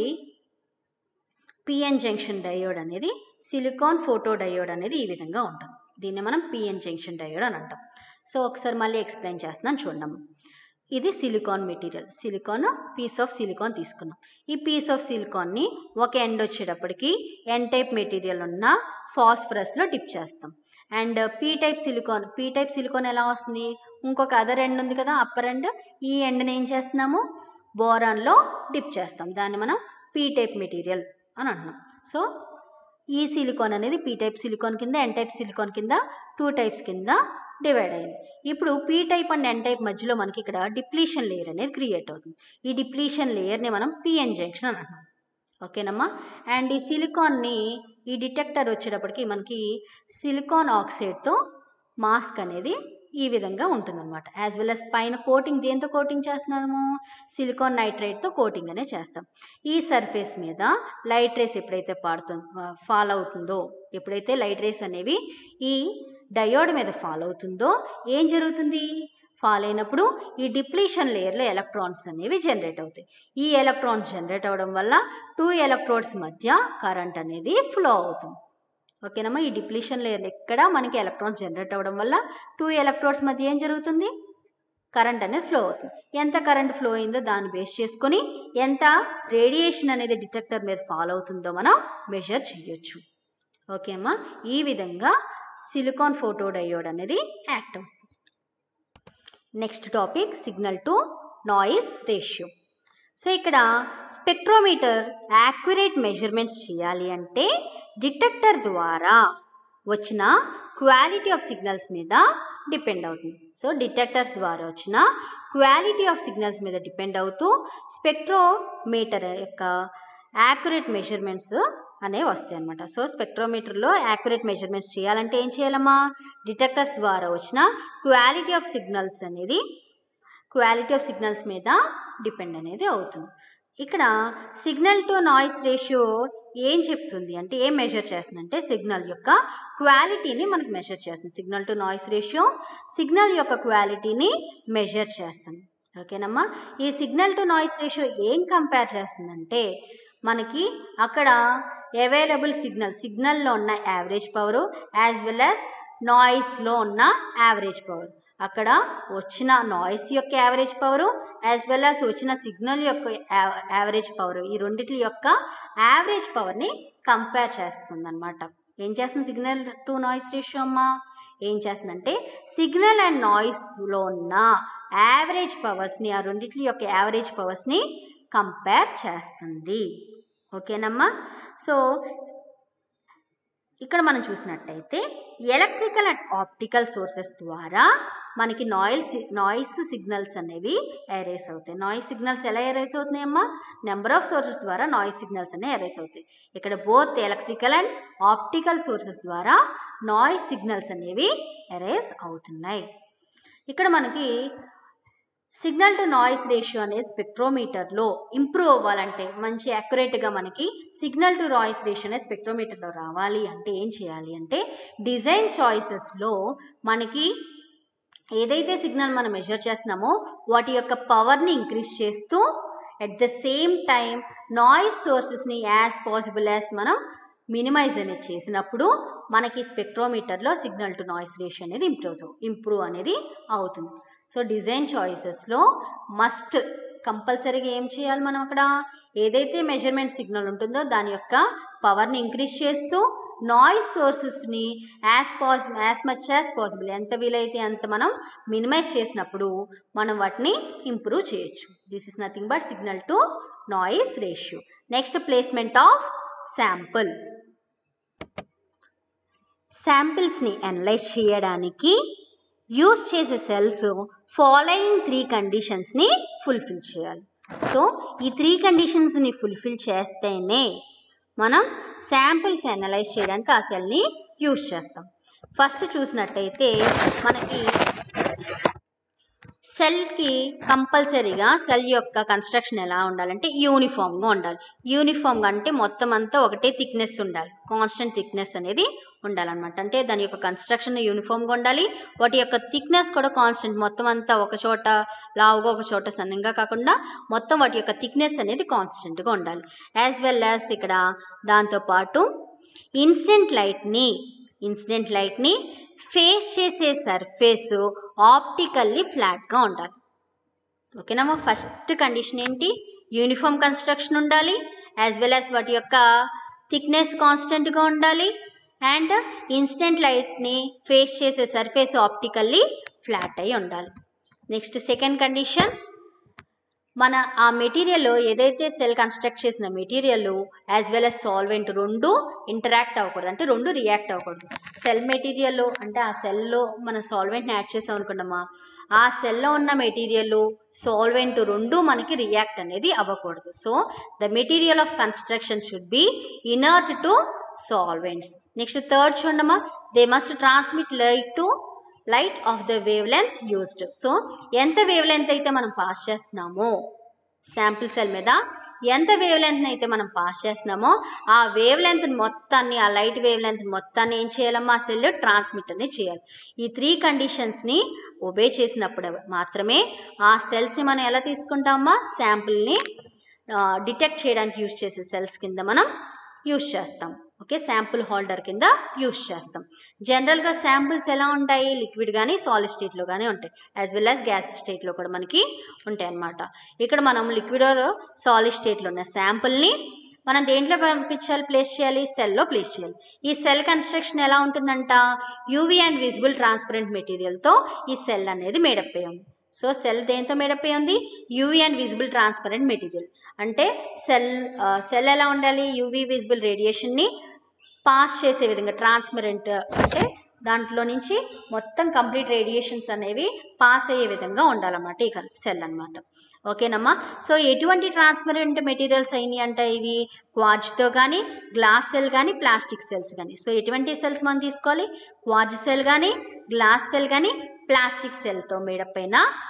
పిఎన్ జంక్షన్ డయోడ్ అనేది సిలికాన్ ఫోటో డయోడ్ అనేది ఈ విధంగా ఉంటుంది దీన్ని మనం పిఎన్ జంక్షన్ డయోడ్ అని అంటాం సో ఒకసారి మళ్ళీ ఎక్స్ప్లెయిన్ చేస్తున్నాను చూడము ఇది silicon material silicon piece of silicon తీసుకున్నాం ఈ పీస్ ఆఫ్ సిలికాన్ని ఒక ఎండ్ వచ్చేటప్పటికి ఎన్ టైప్ మెటీరియల్ ఉన్న ఫాస్ఫరస్లో డిప్ చేస్తాం and P type silicon P type silicon ఎలా వస్తుంది ఇంకొక అదర్ ఎండ్ ఉంది కదా అప్పర్ ఎండ్ ఈ ఎండ్ని ఏం చేస్తున్నాము బోరాన్లో డిప్ చేస్తాం దాన్ని మనం పీ టైప్ మెటీరియల్ అని అంటున్నాం సో ఈ సిలికాన్ అనేది పీ టైప్ సిలికాన్ కింద ఎన్ టైప్ సిలికాన్ కింద టూ టైప్స్ కింద డివైడ్ అయింది ఇప్పుడు P type and N type మధ్యలో మనకి ఇక్కడ డిప్లీషన్ లేయర్ అనేది క్రియేట్ అవుతుంది ఈ డిప్లీషన్ లేయర్ని మనం పిఎన్ జంక్షన్ అని అంటున్నాం ఓకేనమ్మా అండ్ ఈ సిలికాన్ని ఈ డిటెక్టర్ వచ్చేటప్పటికి మనకి సిలికాన్ ఆక్సైడ్తో మాస్క్ అనేది ఈ విధంగా ఉంటుందన్నమాట యాజ్ వెల్ అస్ పైన కోటింగ్ దేంతో కోటింగ్ చేస్తున్నాము సిలికాన్ నైట్రైట్తో కోటింగ్ అనే చేస్తాం ఈ సర్ఫేస్ మీద లైట్ రేస్ ఎప్పుడైతే పాడుతుందో ఫాల్ అవుతుందో ఎప్పుడైతే లైట్ రేస్ అనేవి ఈ డయోడ్ మీద ఫాల్ అవుతుందో ఏం జరుగుతుంది ఫాల్ అయినప్పుడు ఈ డిప్లీషన్ లేయర్లో ఎలక్ట్రాన్స్ అనేవి జనరేట్ అవుతాయి ఈ ఎలక్ట్రాన్స్ జనరేట్ అవ్వడం వల్ల టూ ఎలక్ట్రోడ్స్ మధ్య కరెంట్ అనేది ఫ్లో అవుతుంది ఓకేనమ్మా ఈ డిప్లీషన్ లేయర్ ఎక్కడ మనకి ఎలక్ట్రాన్స్ జనరేట్ అవ్వడం వల్ల టూ ఎలక్ట్రోడ్స్ మధ్య ఏం జరుగుతుంది కరెంట్ అనేది ఫ్లో అవుతుంది ఎంత కరెంట్ ఫ్లో అయిందో దాన్ని బేస్ చేసుకొని ఎంత రేడియేషన్ అనేది డిటెక్టర్ మీద ఫాలో అవుతుందో మనం మెజర్ చేయొచ్చు ఓకే అమ్మా ఈ విధంగా సిలికాన్ ఫోటో డయోడ్ అనేది యాక్ట్ అవుతుంది next topic signal to noise ratio so ఇక్కడ స్పెక్ట్రోమీటర్ యాక్యురేట్ మెజర్మెంట్స్ చేయాలి అంటే డిటెక్టర్ ద్వారా వచ్చిన క్వాలిటీ ఆఫ్ సిగ్నల్స్ మీద డిపెండ్ అవుతుంది సో డిటెక్టర్స్ ద్వారా వచ్చిన క్వాలిటీ ఆఫ్ సిగ్నల్స్ మీద డిపెండ్ అవుతూ స్పెక్ట్రోమీటర్ యొక్క యాక్యురేట్ మెజర్మెంట్స్ అనేవి వస్తాయి అనమాట సో స్పెక్ట్రోమీటర్లో యాక్యురేట్ మెజర్మెంట్స్ చేయాలంటే ఏం చేయాలమ్మా డిటెక్టర్స్ ద్వారా వచ్చిన క్వాలిటీ ఆఫ్ సిగ్నల్స్ అనేది క్వాలిటీ ఆఫ్ సిగ్నల్స్ మీద డిపెండ్ అనేది అవుతుంది ఇక్కడ సిగ్నల్ టు నాయిస్ రేషియో ఏం చెప్తుంది అంటే ఏం మెజర్ చేస్తుంది అంటే సిగ్నల్ యొక్క క్వాలిటీని మనకు మెజర్ చేస్తుంది signal to noise ratio signal యొక్క క్వాలిటీని మెజర్ చేస్తుంది ఓకేనమ్మా ఈ సిగ్నల్ టు నాయిస్ రేషియో ఏం కంపేర్ చేస్తుందంటే మనకి అక్కడ అవైలబుల్ సిగ్నల్ సిగ్నల్లో ఉన్న average power as well as నాయిస్లో ఉన్న యావరేజ్ పవర్ అక్కడ వచ్చిన నాయిస్ యొక్క average power as well as వచ్చిన సిగ్నల్ యొక్క యావరేజ్ పవర్ ఈ రెండిటి యొక్క యావరేజ్ పవర్ని కంపేర్ చేస్తుంది అనమాట ఏం చేస్తుంది సిగ్నల్ టు నాయిస్ రేషియో అమ్మా ఏం చేస్తుందంటే సిగ్నల్ అండ్ నాయిస్లో ఉన్న యావరేజ్ పవర్స్ని ఆ రెండిటి యొక్క యావరేజ్ పవర్స్ని కంపేర్ చేస్తుంది ఓకేనమ్మా సో ఇక్కడ మనం చూసినట్టయితే ఎలక్ట్రికల్ అండ్ ఆప్టికల్ సోర్సెస్ ద్వారా మనకి నాయిస్ నాయిస్ సిగ్నల్స్ అనేవి ఎరేస్ అవుతాయి నాయిస్ సిగ్నల్స్ ఎలా ఎరేస్ అవుతున్నాయమ్మా నెంబర్ ఆఫ్ సోర్సెస్ ద్వారా నాయిస్ సిగ్నల్స్ అనేవి ఎరేస్ అవుతాయి ఇక్కడ both electrical and optical sources ద్వారా నాయిస్ సిగ్నల్స్ అనేవి ఎరేస్ అవుతున్నాయి ఇక్కడ మనకి సిగ్నల్ టు నాయిస్ రేషియో అనేది స్పెక్ట్రోమీటర్లో ఇంప్రూవ్ అవ్వాలంటే మంచి యాక్యురేట్గా మనకి సిగ్నల్ టు నాయిస్ రేషియో అనేది స్పెక్ట్రోమీటర్లో రావాలి అంటే ఏం చేయాలి అంటే డిజైన్ చాయిసెస్లో మనకి ఏదైతే సిగ్నల్ మనం మెజర్ చేస్తున్నామో వాటి యొక్క పవర్ని ఇంక్రీజ్ చేస్తూ at the same time noise సోర్సెస్ని యాజ్ పాసిబుల్ యాజ్ మనం మినిమైజ్ అనేది చేసినప్పుడు మనకి స్పెక్ట్రోమీటర్లో సిగ్నల్ టు నాయిస్ రేషియో అనేది ఇంప్రూవ్ ఇంప్రూవ్ అనేది అవుతుంది సో డిజైన్ చాయిసెస్లో మస్ట్ కంపల్సరీగా ఏం చేయాలి మనం అక్కడ ఏదైతే మెజర్మెంట్ సిగ్నల్ ఉంటుందో దాని యొక్క పవర్ని ఇంక్రీజ్ చేస్తూ నాయిస్ సోర్సెస్ని as pass as much as possible ఎంత వీలైతే అంత మనం మినిమైజ్ చేసినప్పుడు మనం వాటిని ఇంప్రూవ్ చేయొచ్చు this is nothing but signal to noise ratio next placement of sample శాంపిల్స్ని అనలైజ్ చేయడానికి యూస్ చేసే సెల్స్ ఫాలోయింగ్ త్రీ కండిషన్స్ని ఫుల్ఫిల్ చేయాలి సో ఈ త్రీ కండిషన్స్ని ఫుల్ఫిల్ చేస్తేనే మనం శాంపిల్స్ అనలైజ్ చేయడానికి ఆ సెల్ని యూస్ చేస్తాం ఫస్ట్ చూసినట్టయితే మనకి సెల్కి కంపల్సరీగా సెల్ యొక్క కన్స్ట్రక్షన్ ఎలా ఉండాలంటే యూనిఫామ్గా ఉండాలి యూనిఫామ్గా అంటే మొత్తం అంతా ఒకటే థిక్నెస్ ఉండాలి కాన్స్టెంట్ థిక్నెస్ అనేది ఉండాలన్నమాట అంటే దాని యొక్క కన్స్ట్రక్షన్ యూనిఫామ్గా ఉండాలి వాటి యొక్క థిక్నెస్ కూడా కాన్స్టెంట్ మొత్తం అంతా ఒక చోట లావుగా ఒక చోట సన్నంగా కాకుండా మొత్తం వాటి యొక్క థిక్నెస్ అనేది కాన్స్టెంట్గా ఉండాలి యాజ్ వెల్ యాజ్ ఇక్కడ దాంతోపాటు ఇన్స్టెంట్ లైట్ని ఇన్సిడెంట్ లైట్ని ఫేస్ చేసే సర్ఫేస్ ఆప్టికల్లీ ఫ్లాట్గా ఉండాలి ఓకేనా ఫస్ట్ కండిషన్ ఏంటి యూనిఫామ్ కన్స్ట్రక్షన్ ఉండాలి యాజ్ వెల్ యాజ్ వాటి యొక్క థిక్నెస్ కాన్స్టెంట్గా ఉండాలి అండ్ ఇన్స్టెంట్ లైట్ని ఫేస్ చేసే సర్ఫేస్ ఆప్టికల్లీ ఫ్లాట్ అయి ఉండాలి నెక్స్ట్ సెకండ్ కండిషన్ మన ఆ మెటీరియల్ ఏదైతే సెల్ కన్స్ట్రక్ట్ చేసిన material as well as solvent రెండు ఇంటరాక్ట్ అవ్వకూడదు అంటే రెండు రియాక్ట్ అవ్వకూడదు సెల్ మెటీరియల్ అంటే ఆ సెల్లో మన సాల్వెంట్ని యాడ్ చేసాం అనుకున్నామా ఆ సెల్లో ఉన్న మెటీరియల్ సాల్వెంట్ రెండు మనకి రియాక్ట్ అనేది అవ్వకూడదు so the material of construction should be inert to solvents next third చూడమ్మా they must transmit light to light of the wavelength used so ఎంత వేవ్ లెంత్ అయితే మనం పాస్ చేస్తున్నామో శాంపిల్ సెల్ మీద ఎంత వేవ్ లెంత్ అయితే మనం pass చేస్తున్నామో ఆ వేవ్ లెంత్ మొత్తాన్ని ఆ లైట్ వేవ్ లెంత్ మొత్తాన్ని ఏం చేయాలమ్మా ఆ సెల్ ట్రాన్స్మిట్ అనేది చేయాలి ఈ త్రీ కండిషన్స్ని ఒబే చేసినప్పుడు మాత్రమే ఆ సెల్స్ని మనం ఎలా తీసుకుంటామా శాంపుల్ని డిటెక్ట్ చేయడానికి యూజ్ చేసే సెల్స్ కింద మనం యూజ్ చేస్తాం ఓకే శాంపుల్ హోల్డర్ కింద యూజ్ చేస్తాం జనరల్గా శాంపుల్స్ ఎలా ఉంటాయి లిక్విడ్ కానీ సాలిడ్ స్టేట్లో కానీ ఉంటాయి యాజ్ వెల్ యాజ్ గ్యాస్ స్టేట్లో కూడా మనకి ఉంటాయి అన్నమాట ఇక్కడ మనం లిక్విడ్ సాలిడ్ స్టేట్లో ఉన్న శాంపుల్ని మనం దేంట్లో పంపించాలి ప్లేస్ చేయాలి సెల్లో ప్లేస్ చేయాలి ఈ సెల్ కన్స్ట్రక్షన్ ఎలా ఉంటుందంట యూవీ అండ్ విజిబుల్ ట్రాన్స్పరెంట్ మెటీరియల్తో ఈ సెల్ అనేది మేడప్ అయి ఉంది సో సెల్ దేంతో మేడప్ అయి ఉంది UV and visible transparent material అంటే సెల్ సెల్ ఎలా ఉండాలి యూవీ విజిబుల్ రేడియేషన్ని పాస్ చేసే విధంగా ట్రాన్స్పరెంట్ అంటే దాంట్లో నుంచి మొత్తం కంప్లీట్ రేడియేషన్స్ అనేవి పాస్ అయ్యే విధంగా ఉండాలన్నమాట ఈ సెల్ అన్నమాట ఓకేనమ్మా సో ఎటువంటి ట్రాన్స్పరెంట్ మెటీరియల్స్ అయినాయి అంటే ఇవి క్వార్జ్తో కానీ గ్లాస్ సెల్ కానీ ప్లాస్టిక్ సెల్స్ కానీ సో ఎటువంటి సెల్స్ మనం తీసుకోవాలి క్వార్జ్ సెల్ కానీ గ్లాస్ సెల్ కానీ ప్లాస్టిక్ సెల్తో మేడప్ అయిన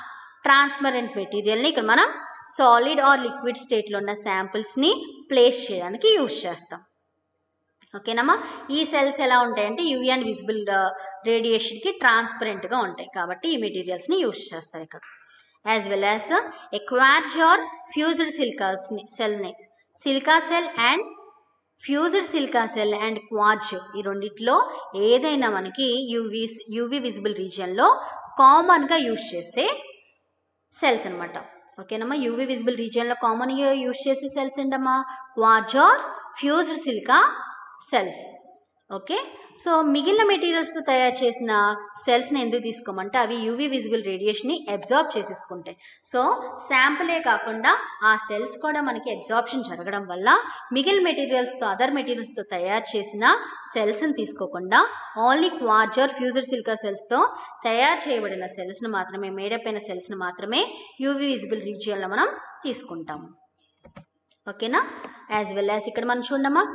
ట్రాన్స్పరెంట్ మెటీరియల్ని ఇక్కడ మనం సాలిడ్ ఆర్ లిక్విడ్ స్టేట్లో ఉన్న శాంపిల్స్ని ప్లేస్ చేయడానికి యూజ్ చేస్తాం ఓకేనమ్మా ఈ సెల్స్ ఎలా ఉంటాయంటే యూవీ అండ్ విజిబుల్ రేడియేషన్కి ట్రాన్స్పరెంట్గా ఉంటాయి కాబట్టి ఈ మెటీరియల్స్ని యూజ్ చేస్తారు ఇక్కడ as well as quartz or fused సిల్కాస్ని సెల్ని silica cell and fused silica cell and quartz ఈ రెండిట్లో ఏదైనా మనకి యూవీ యూవీ విజిబుల్ రీజియన్లో కామన్గా యూజ్ చేసే సెల్స్ అనమాట ఓకేనమ్మా యూవీ విజిబుల్ రీజియన్లో కామన్గా యూజ్ చేసే సెల్స్ ఏంటమ్మా quartz or fused silica cells okay so మిగిలిన మెటీరియల్స్తో తయారు చేసిన సెల్స్ని ఎందుకు తీసుకోమంటే అవి యూవీ విజిబుల్ రేడియేషన్ని అబ్జార్బ్ చేసేసుకుంటాయి సో శాంపులే కాకుండా ఆ సెల్స్ కూడా మనకి అబ్జార్ప్షన్ జరగడం వల్ల మిగిలిన మెటీరియల్స్తో అదర్ మెటీరియల్స్తో తయారు చేసిన సెల్స్ని తీసుకోకుండా ఓన్లీ క్వార్జర్ ఫ్యూజర్ సిల్కా సెల్స్తో తయారు చేయబడిన సెల్స్ని మాత్రమే మేడప్ అయిన సెల్స్ని మాత్రమే యూవీ విజిబుల్ రీజియన్లో మనం తీసుకుంటాము ఓకేనా యాజ్ వెల్ యాజ్ ఇక్కడ మనం చూడమ్మా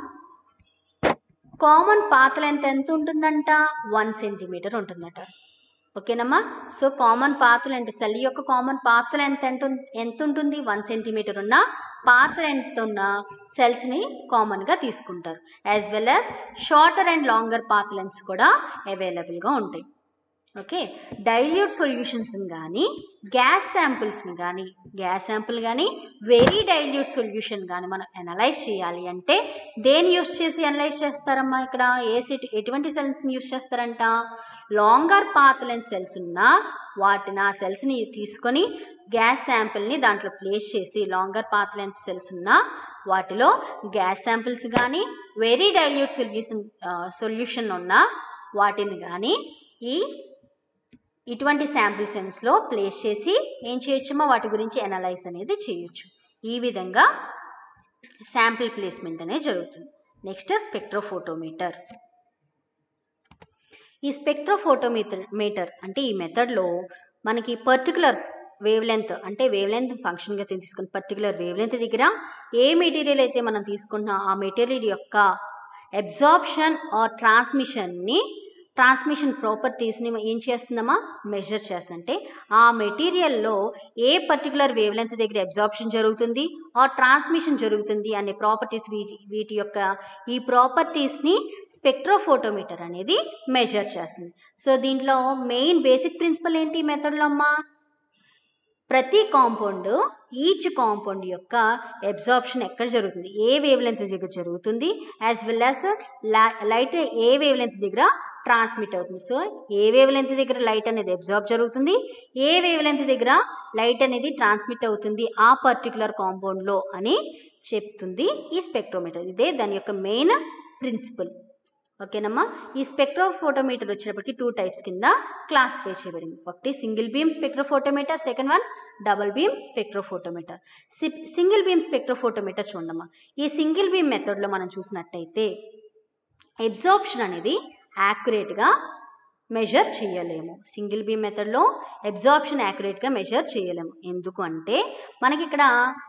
కామన్ పాత్ లెంత్ ఎంత ఉంటుందంట వన్ సెంటీమీటర్ ఉంటుందట ఓకేనమ్మా so common path length cell యొక్క కామన్ పాత్ లెంత్ ఎంత ఎంత ఉంటుంది వన్ సెంటీమీటర్ ఉన్న పాత్ లెంత్ ఉన్న సెల్స్ని కామన్గా తీసుకుంటారు as well as shorter and longer path lengths కూడా అవైలబుల్గా ఉంటాయి ఓకే డైల్యూట్ సొల్యూషన్స్ని కానీ గ్యాస్ శాంపుల్స్ని కానీ గ్యాస్ శాంపుల్ కానీ వెరీ డైల్యూట్ సొల్యూషన్ కానీ మనం అనలైజ్ చేయాలి అంటే దేని యూస్ చేసి అనలైజ్ చేస్తారమ్మా ఇక్కడ ఏ సెట్ ఎటువంటి సెల్స్ని యూస్ చేస్తారంట లాంగర్ పాత్ లెన్స్ సెల్స్ ఉన్న వాటిని ఆ సెల్స్ని తీసుకొని గ్యాస్ శాంపిల్ని దాంట్లో ప్లేస్ చేసి లాంగర్ పాత్ లెన్స్ సెల్స్ ఉన్న వాటిలో గ్యాస్ శాంపిల్స్ కానీ వెరీ డైల్యూట్ సొల్యూషన్ సొల్యూషన్ ఉన్న వాటిని కానీ ఈ ఇటువంటి శాంపిల్ సెన్స్లో ప్లేస్ చేసి ఏం చేయొచ్చమో వాటి గురించి అనలైజ్ అనేది చేయొచ్చు ఈ విధంగా శాంపిల్ ప్లేస్మెంట్ అనేది జరుగుతుంది నెక్స్ట్ స్పెక్ట్రోఫోటోమీటర్ ఈ స్పెక్ట్రోఫోటోమీటర్ మీటర్ అంటే ఈ మెథడ్లో మనకి పర్టికులర్ వేవ్ లెంత్ అంటే వేవ్ లెంత్ ఫంక్షన్గా తీసుకుని పర్టికులర్ వేవ్ లెంత్ దగ్గర ఏ మెటీరియల్ అయితే మనం తీసుకుంటున్నాం ఆ మెటీరియల్ యొక్క అబ్జార్ప్షన్ ఆర్ ట్రాన్స్మిషన్ని ట్రాన్స్మిషన్ ప్రాపర్టీస్ని ఏం చేస్తుందమ్మా మెజర్ చేస్తుందంటే ఆ మెటీరియల్లో ఏ పర్టికులర్ వేవ్ లెంత్ దగ్గర అబ్జార్ప్షన్ జరుగుతుంది ఆ ట్రాన్స్మిషన్ జరుగుతుంది అనే ప్రాపర్టీస్ వీటి వీటి యొక్క ఈ ప్రాపర్టీస్ని స్పెక్ట్రోఫోటోమీటర్ అనేది మెజర్ చేస్తుంది సో దీంట్లో మెయిన్ బేసిక్ ప్రిన్సిపల్ ఏంటి మెథడ్లో అమ్మా ప్రతి కాంపౌండ్ ఈచ్ కాంపౌండ్ యొక్క అబ్జార్ప్షన్ ఎక్కడ జరుగుతుంది ఏ వేవ్ లెంత్ దగ్గర జరుగుతుంది యాజ్ వెల్ యాజ్ లైట్ ఏ వేవ్ లెంత్ దగ్గర ట్రాన్స్మిట్ అవుతుంది సో ఏ వేవ్ లెంత్ దగ్గర లైట్ అనేది అబ్జార్బ్ జరుగుతుంది ఏ వేవ్ లెంత్ దగ్గర లైట్ అనేది ట్రాన్స్మిట్ అవుతుంది ఆ పర్టికులర్ కాంపౌండ్లో అని చెప్తుంది ఈ స్పెక్ట్రోమీటర్ ఇదే దాని యొక్క మెయిన్ ప్రిన్సిపల్ ఓకేనమ్మా ఈ స్పెక్ట్రోఫోటోమీటర్ వచ్చినప్పటికీ టూ టైప్స్ కింద క్లాసిఫై చేయబడింది ఒకటి single beam spectrophotometer second one double beam spectrophotometer single beam spectrophotometer చూడమ్మా ఈ సింగిల్ బీమ్ మెథడ్లో మనం చూసినట్టయితే ఎబ్జార్ప్షన్ అనేది యాక్యురేట్గా మెజర్ చేయలేము సింగిల్ బీమ్ మెథడ్లో అబ్జార్ప్షన్ యాక్యురేట్గా మెజర్ చేయలేము ఎందుకు అంటే మనకి ఇక్కడ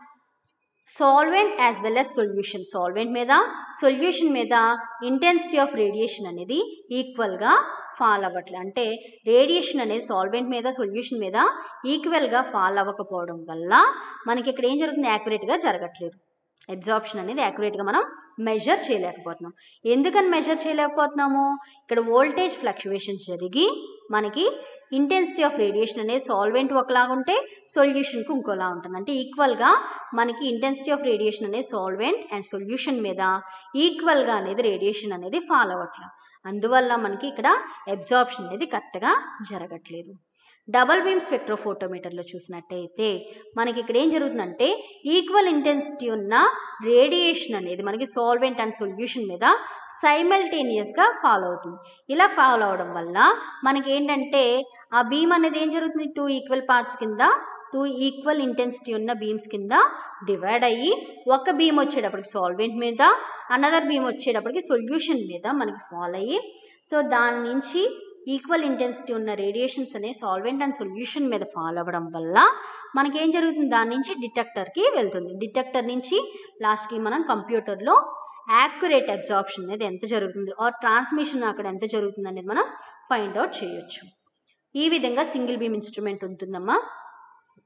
solvent as well as solution solvent మీద సొల్యూషన్ మీద ఇంటెన్సిటీ ఆఫ్ రేడియేషన్ అనేది ఈక్వల్గా ఫాల్ అవ్వట్లేదు అంటే రేడియేషన్ అనేది సాల్వెంట్ మీద సొల్యూషన్ మీద ఈక్వల్గా ఫాల్ అవ్వకపోవడం వల్ల మనకి ఇక్కడ ఏం జరుగుతుంది యాక్యురేట్గా జరగట్లేదు అబ్జార్ప్షన్ అనేది యాక్యురేట్గా మనం మెజర్ చేయలేకపోతున్నాం ఎందుకని మెజర్ చేయలేకపోతున్నాము ఇక్కడ వోల్టేజ్ ఫ్లక్చువేషన్స్ జరిగి మనకి ఇంటెన్సిటీ ఆఫ్ రేడియేషన్ అనేది సాల్వెంట్ ఒకలాగా ఉంటే సొల్యూషన్కి ఇంకోలా ఉంటుంది అంటే ఈక్వల్గా మనకి ఇంటెన్సిటీ ఆఫ్ రేడియేషన్ అనేది సాల్వెంట్ అండ్ సొల్యూషన్ మీద ఈక్వల్గా అనేది రేడియేషన్ అనేది ఫాలో అవ్వట్లేదు అందువల్ల మనకి ఇక్కడ అబ్జార్ప్షన్ అనేది కరెక్ట్గా జరగట్లేదు డబల్ బీమ్ స్పెక్ట్రోఫోటోమీటర్లో చూసినట్టయితే మనకి ఇక్కడ ఏం జరుగుతుందంటే ఈక్వల్ ఇంటెన్సిటీ ఉన్న రేడియేషన్ అనేది మనకి సాల్వెంట్ అండ్ సొల్యూషన్ మీద సైమల్టేనియస్గా ఫాలో అవుతుంది ఇలా ఫాలో అవడం వల్ల మనకి ఏంటంటే ఆ బీమ్ అనేది ఏం జరుగుతుంది టూ ఈక్వల్ పార్ట్స్ కింద టూ ఈక్వల్ ఇంటెన్సిటీ ఉన్న బీమ్స్ కింద డివైడ్ అయ్యి ఒక బీమ్ వచ్చేటప్పటికి సాల్వెంట్ మీద అనదర్ బీమ్ వచ్చేటప్పటికి సొల్యూషన్ మీద మనకి ఫాల్ అయ్యి సో దాని నుంచి ఈక్వల్ ఇంటెన్సిటీ ఉన్న రేడియేషన్స్ అనే సాల్వెంట్ అండ్ సొల్యూషన్ మీద ఫాల్ అవ్వడం వల్ల మనకి ఏం జరుగుతుంది దాని నుంచి డిటెక్టర్కి వెళ్తుంది డిటెక్టర్ నుంచి లాస్ట్కి మనం కంప్యూటర్లో యాక్యురేట్ అబ్జార్ప్షన్ అనేది ఎంత జరుగుతుంది ఆర్ ట్రాన్స్మిషన్ అక్కడ ఎంత జరుగుతుంది అనేది మనం ఫైండ్ అవుట్ చేయొచ్చు ఈ విధంగా సింగిల్ బీమ్ ఇన్స్ట్రుమెంట్ ఉంటుందమ్మా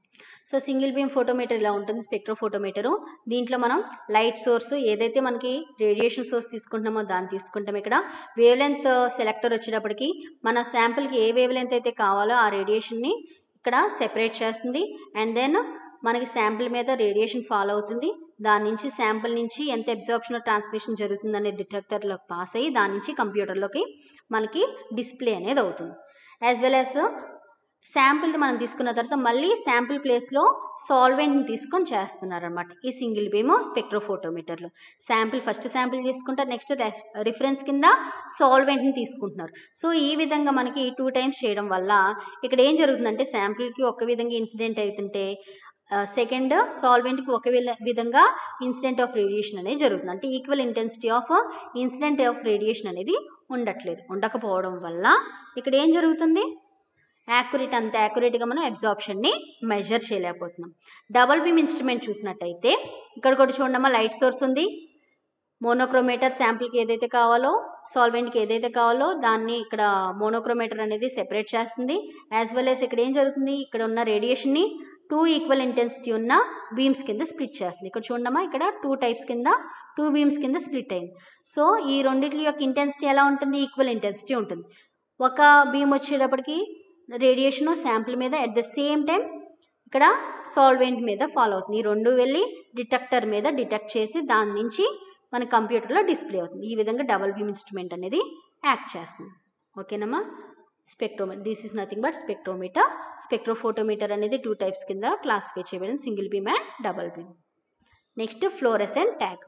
సో సింగిల్ బీమ్ ఫోటోమీటర్ ఇలా ఉంటుంది స్పెక్ట్రోఫోటోమీటరు దీంట్లో మనం లైట్ సోర్స్ ఏదైతే మనకి రేడియేషన్ సోర్స్ తీసుకుంటున్నామో దాన్ని తీసుకుంటాం ఇక్కడ వేవ్ లెంత్ సెలెక్టర్ వచ్చేటప్పటికి మన శాంపిల్కి ఏ వేవ్ లెంత్ అయితే కావాలో ఆ రేడియేషన్ని ఇక్కడ సెపరేట్ చేస్తుంది అండ్ దెన్ మనకి శాంపిల్ మీద రేడియేషన్ ఫాలో అవుతుంది దాని నుంచి శాంపిల్ నుంచి ఎంత అబ్జార్ప్షన్ ట్రాన్స్మిషన్ జరుగుతుందనే డిటెక్టర్లోకి పాస్ అయ్యి దాని నుంచి కంప్యూటర్లోకి మనకి డిస్ప్లే అనేది అవుతుంది యాజ్ వెల్ యాజ్ శాంపిల్ మనం తీసుకున్న తర్వాత మళ్ళీ శాంపిల్ ప్లేస్లో సాల్వెంట్ని తీసుకొని చేస్తున్నారు అనమాట ఈ సింగిల్ బీమ్ స్పెక్ట్రోఫోటోమీటర్లో శాంపిల్ ఫస్ట్ శాంపిల్ తీసుకుంటారు నెక్స్ట్ రిఫరెన్స్ కింద సాల్వెంట్ని తీసుకుంటున్నారు సో ఈ విధంగా మనకి టూ టైమ్స్ చేయడం వల్ల ఇక్కడ ఏం జరుగుతుందంటే శాంపిల్కి ఒక విధంగా ఇన్సిడెంట్ అవుతుంటే సెకండ్ సాల్వెంట్కి ఒక విధంగా ఇన్సిడెంట్ ఆఫ్ రేడియేషన్ అనేది జరుగుతుంది అంటే equal intensity of incident of radiation అనేది ఉండట్లేదు ఉండకపోవడం వల్ల ఇక్కడ ఏం జరుగుతుంది యాక్యురేట్ అంత యాక్యురేట్గా మనం అబ్జార్ప్షన్ని మెజర్ చేయలేకపోతున్నాం డబల్ బీమ్ ఇన్స్ట్రుమెంట్ చూసినట్టయితే ఇక్కడ కూడా చూడమ్మా లైట్ సోర్స్ ఉంది మోనోక్రోమేటర్ శాంపిల్కి ఏదైతే కావాలో సాల్వెంట్కి ఏదైతే కావాలో దాన్ని ఇక్కడ మోనోక్రోమేటర్ అనేది సెపరేట్ చేస్తుంది యాజ్ వెల్ యాజ్ ఇక్కడ ఏం జరుగుతుంది ఇక్కడ ఉన్న రేడియేషన్ని టూ ఈక్వల్ ఇంటెన్సిటీ ఉన్న బీమ్స్ కింద స్ప్లిట్ చేస్తుంది ఇక్కడ చూడమ్మా ఇక్కడ టూ టైప్స్ కింద టూ బీమ్స్ కింద స్ప్లిట్ అయింది సో ఈ రెండింటి యొక్క ఇంటెన్సిటీ ఎలా ఉంటుంది ఈక్వల్ ఇంటెన్సిటీ ఉంటుంది ఒక బీమ్ వచ్చేటప్పటికి రేడియేషన్ శాంపుల్ మీద అట్ ద సేమ్ టైం ఇక్కడ సాల్వెంట్ మీద ఫాలో అవుతుంది ఈ రెండు వెళ్ళి డిటెక్టర్ మీద డిటెక్ట్ చేసి దాని నుంచి మన కంప్యూటర్లో డిస్ప్లే అవుతుంది ఈ విధంగా డబల్ బీమ్ ఇన్స్ట్రుమెంట్ అనేది యాక్ట్ చేస్తుంది ఓకేనమ్మా spectrometer this is nothing but spectrometer spectrophotometer అనేది టూ టైప్స్ కింద క్లాసిఫై చేయబడింది single beam and double beam next fluorescent tag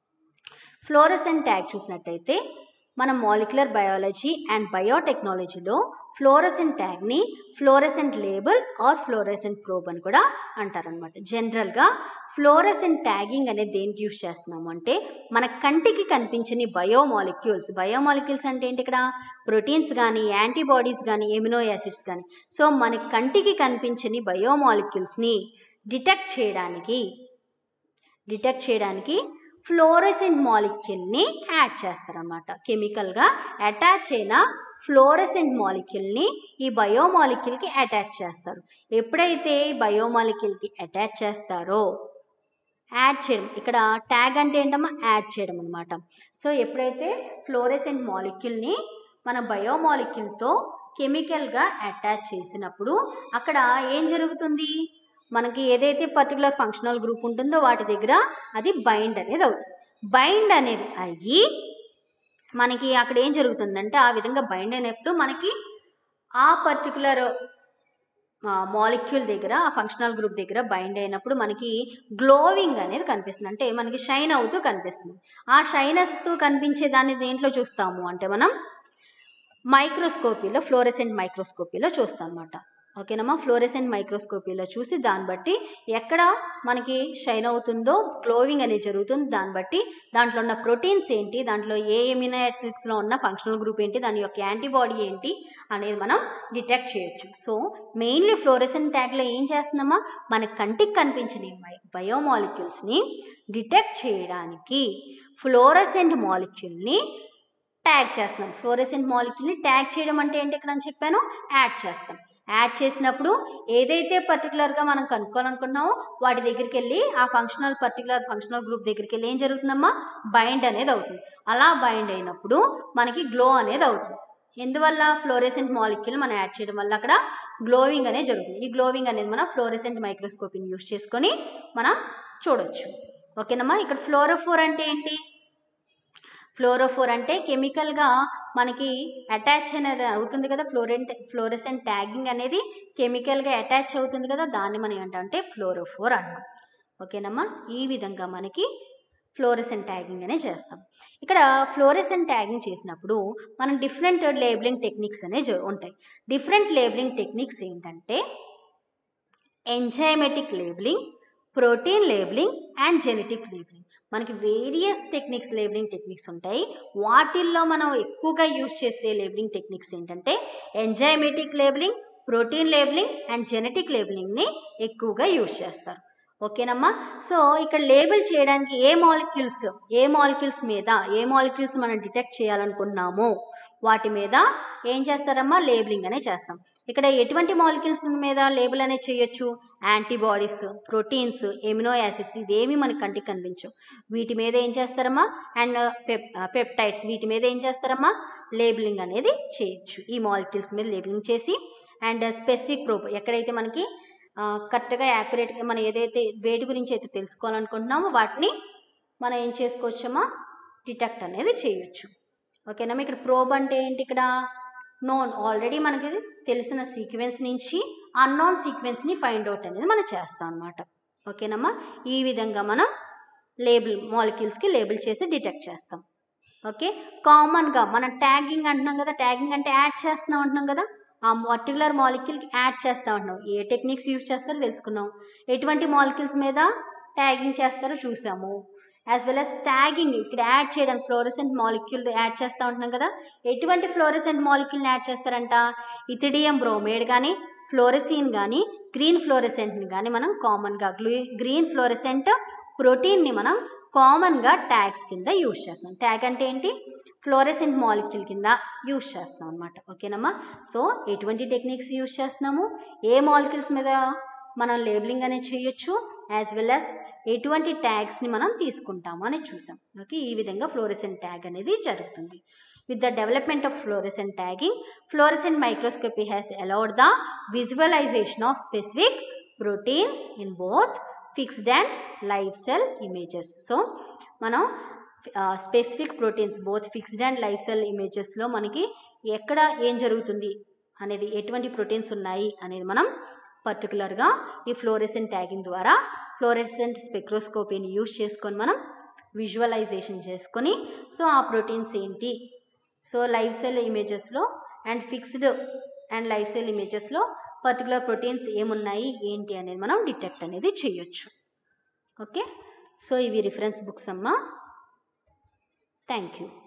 fluorescent tag చూసినట్టయితే మన మాలిక్యులర్ బయాలజీ అండ్ బయోటెక్నాలజీలో ఫ్లోరెసెంట్ ట్యాగ్ని fluorescent label or fluorescent probe అని కూడా అంటారనమాట జనరల్గా ఫ్లోరెసెంట్ ట్యాగింగ్ అనేది దేనికి యూస్ చేస్తున్నాము అంటే మన కంటికి కనిపించని బయోమాలిక్యూల్స్ బయోమాలిక్యూల్స్ అంటే ఏంటి ఇక్కడ ప్రోటీన్స్ కానీ యాంటీబాడీస్ కానీ ఎమినో యాసిడ్స్ కానీ సో మన కంటికి కనిపించని బయోమాలిక్యూల్స్ని డిటెక్ట్ చేయడానికి డిటెక్ట్ చేయడానికి ఫ్లోరెసెంట్ మాలిక్యూల్ని యాడ్ చేస్తారనమాట కెమికల్గా అటాచ్ అయిన ఫ్లోరెసెంట్ మాలిక్యూల్ని ఈ బయోమాలిక్యూల్కి అటాచ్ చేస్తారు ఎప్పుడైతే బయోమాలిక్యూల్కి అటాచ్ చేస్తారో యాడ్ చేయడం ఇక్కడ ట్యాగ్ అంటే ఏంటమ్మా యాడ్ చేయడం అనమాట సో ఎప్పుడైతే ఫ్లోరెసెంట్ మాలిక్యూల్ని మన బయోమాలిక్యూల్తో కెమికల్గా అటాచ్ చేసినప్పుడు అక్కడ ఏం జరుగుతుంది మనకి ఏదైతే పర్టికులర్ ఫంక్షనల్ గ్రూప్ ఉంటుందో వాటి దగ్గర అది బైండ్ అనేది అవుతుంది బైండ్ అనేది అయ్యి మనకి అక్కడ ఏం జరుగుతుందంటే ఆ విధంగా బైండ్ అయినప్పుడు మనకి ఆ పర్టికులర్ మాలిక్యూల్ దగ్గర ఆ ఫంక్షనల్ గ్రూప్ దగ్గర బైండ్ అయినప్పుడు మనకి గ్లోవింగ్ అనేది కనిపిస్తుంది అంటే మనకి షైన్ అవుతూ కనిపిస్తుంది ఆ షైనస్తో కనిపించే దాన్ని దేంట్లో చూస్తాము అంటే మనం మైక్రోస్కోపీలో ఫ్లోరెసెంట్ మైక్రోస్కోపీలో చూస్తాం అనమాట ఓకేనమ్మా ఫ్లోరెసెంట్ మైక్రోస్కోపీలో చూసి దాన్ని బట్టి ఎక్కడ మనకి షైన్ అవుతుందో గ్లోవింగ్ అనేది జరుగుతుంది దాన్ని బట్టి దాంట్లో ఉన్న ప్రోటీన్స్ ఏంటి దాంట్లో ఏ ఎమినో యాసిడ్స్లో ఉన్న ఫంక్షనల్ గ్రూప్ ఏంటి దాని యొక్క యాంటీబాడీ ఏంటి అనేది మనం డిటెక్ట్ చేయొచ్చు సో మెయిన్లీ ఫ్లోరెసెంట్ ట్యాగ్లో ఏం చేస్తున్నామా మన కంటికి కనిపించిన బయోమాలిక్యూల్స్ని డిటెక్ట్ చేయడానికి ఫ్లోరెసెంట్ మాలిక్యూల్ని ట్యాగ్ చేస్తున్నాం ఫ్లోరెసెంట్ మాలిక్యూల్ని ట్యాగ్ చేయడం అంటే ఏంటి ఇక్కడ అని చెప్పాను యాడ్ చేస్తాం యాడ్ చేసినప్పుడు ఏదైతే పర్టికులర్గా మనం కనుక్కోవాలనుకుంటున్నామో వాటి దగ్గరికి వెళ్ళి ఆ ఫంక్షనల్ పర్టికులర్ ఫంక్షనల్ గ్రూప్ దగ్గరికి వెళ్ళి ఏం జరుగుతుందమ్మా బైండ్ అనేది అవుతుంది అలా బైండ్ అయినప్పుడు మనకి గ్లో అనేది అవుతుంది ఎందువల్ల ఫ్లోరెసెంట్ మాలిక్యూల్ మనం యాడ్ చేయడం వల్ల అక్కడ గ్లోవింగ్ అనేది జరుగుతుంది ఈ గ్లోవింగ్ అనేది మనం ఫ్లోరెసెంట్ మైక్రోస్కోపీని యూస్ చేసుకొని మనం చూడొచ్చు ఓకేనమ్మా ఇక్కడ ఫ్లోరోఫోర్ అంటే ఏంటి ఫ్లోరోఫోర్ అంటే కెమికల్గా మనకి అటాచ్ అనేది అవుతుంది కదా ఫ్లోరెంట్ ఫ్లోరెసెంట్ ట్యాగింగ్ అనేది కెమికల్గా అటాచ్ అవుతుంది కదా దాన్ని మనం ఏంటంటే ఫ్లోరోఫోర్ అంటాం ఓకేనమ్మా ఈ విధంగా మనకి ఫ్లోరెసెంట్ ట్యాగింగ్ అనే చేస్తాం ఇక్కడ ఫ్లోరెసెంట్ ట్యాగింగ్ చేసినప్పుడు మనం డిఫరెంట్ లేబులింగ్ టెక్నిక్స్ అనేవి ఉంటాయి డిఫరెంట్ లేబులింగ్ టెక్నిక్స్ ఏంటంటే enzymatic labelling protein labelling and genetic labelling మనకి వేరియస్ టెక్నిక్స్ లేబులింగ్ టెక్నిక్స్ ఉంటాయి వాటిల్లో మనం ఎక్కువగా యూజ్ చేసే లేబులింగ్ టెక్నిక్స్ ఏంటంటే enzymatic labelling protein labelling and genetic లేబులింగ్ని ఎక్కువగా యూజ్ చేస్తారు ఓకేనమ్మా సో ఇక్కడ లేబుల్ చేయడానికి ఏ మాలిక్యూల్స్ ఏ మాలిక్యూల్స్ మీద ఏ మాలిక్యూల్స్ మనం డిటెక్ట్ చేయాలనుకున్నామో వాటి మీద ఏం చేస్తారమ్మా లేబులింగ్ అనేది చేస్తాం ఇక్కడ ఎటువంటి మాలిక్యూల్స్ మీద లేబుల్ అనేది చేయొచ్చు యాంటీబాడీస్ ప్రోటీన్స్ ఎమినో యాసిడ్స్ ఇవేమి మనకి కంటికి కనిపించవు వీటి మీద ఏం చేస్తారమ్మా అండ్ పెప్ పెప్టైడ్స్ వీటి మీద ఏం చేస్తారమ్మా లేబులింగ్ అనేది చేయొచ్చు ఈ మాలిక్యూల్స్ మీద లేబులింగ్ చేసి అండ్ స్పెసిఫిక్ ప్రోబ్ ఎక్కడైతే మనకి కరెక్ట్గా యాక్యురేట్గా మనం ఏదైతే వేటి గురించి అయితే తెలుసుకోవాలనుకుంటున్నామో వాటిని మనం ఏం చేసుకోవచ్చమ్మా డిటెక్ట్ అనేది చేయొచ్చు ఓకేనా ఇక్కడ ప్రోబ్ అంటే ఏంటి ఇక్కడ నోన్ ఆల్రెడీ మనకి తెలిసిన సీక్వెన్స్ నుంచి అన్నోన్ సీక్వెన్స్ని ఫైండ్ అవుట్ అనేది మనం చేస్తాం అనమాట ఓకేనమ్మా ఈ విధంగా మనం లేబుల్ మాలిక్యూల్స్కి లేబుల్ చేసి డిటెక్ట్ చేస్తాం ఓకే కామన్గా మనం ట్యాగింగ్ అంటున్నాం కదా ట్యాగింగ్ అంటే యాడ్ చేస్తున్నాం అంటున్నాం కదా ఆ పర్టికులర్ మాలిక్యూల్కి యాడ్ చేస్తా ఉంటున్నాం ఏ టెక్నిక్స్ యూస్ చేస్తారో తెలుసుకున్నాం ఎటువంటి మాలిక్యూల్స్ మీద ట్యాగింగ్ చేస్తారో చూసాము యాజ్ వెల్ as ట్యాగింగ్ ఇక్కడ యాడ్ చేయడానికి ఫ్లోరసెంట్ మాలిక్యూల్ యాడ్ చేస్తూ ఉంటున్నాం కదా ఎటువంటి ఫ్లోరసెంట్ మాలిక్యూల్ని యాడ్ చేస్తారంట ఇథిడియం బ్రోమేడ్ కానీ ఫ్లోరసీన్ కానీ గ్రీన్ ఫ్లోరసెంట్ని కానీ మనం కామన్గా గ్రీన్ ఫ్లోరసెంట్ ప్రోటీన్ని మనం కామన్గా ట్యాగ్స్ కింద యూజ్ చేస్తున్నాం ట్యాగ్ అంటే ఏంటి ఫ్లోరెసెంట్ మాలిక్యూల్ కింద యూజ్ చేస్తున్నాం అనమాట ఓకేనమ్మా సో ఎటువంటి టెక్నిక్స్ యూజ్ చేస్తున్నాము ఏ మాలిక్యూల్స్ మీద మనం లేబులింగ్ అనేది చేయొచ్చు యాజ్ వెల్ యాజ్ ఎటువంటి ట్యాగ్స్ని మనం తీసుకుంటాము అని చూసాం ఓకే ఈ విధంగా ఫ్లోరెసెంట్ ట్యాగ్ అనేది జరుగుతుంది with the development of fluorescent tagging fluorescent microscopy has allowed the visualisation of specific proteins in both fixed and live cell images so మనం specific proteins both fixed and live cell ఇమేజెస్లో మనకి ఎక్కడ ఏం జరుగుతుంది అనేది ఎటువంటి ప్రోటీన్స్ ఉన్నాయి అనేది మనం పర్టికులర్గా ఈ ఫ్లోరెసెంట్ ట్యాగింగ్ ద్వారా ఫ్లోరెసెంట్ స్పెక్ట్రోస్కోపీని యూజ్ చేసుకొని మనం విజువలైజేషన్ చేసుకొని సో ఆ ప్రోటీన్స్ ఏంటి సో లైవ్ సెల్ ఇమేజెస్లో and fixed and live cell ఇమేజెస్లో పర్టికులర్ ప్రోటీన్స్ ఏమున్నాయి ఏంటి అనేది మనం డిటెక్ట్ అనేది చేయొచ్చు ఓకే సో ఇవి రిఫరెన్స్ బుక్స్ అమ్మా థ్యాంక్ యూ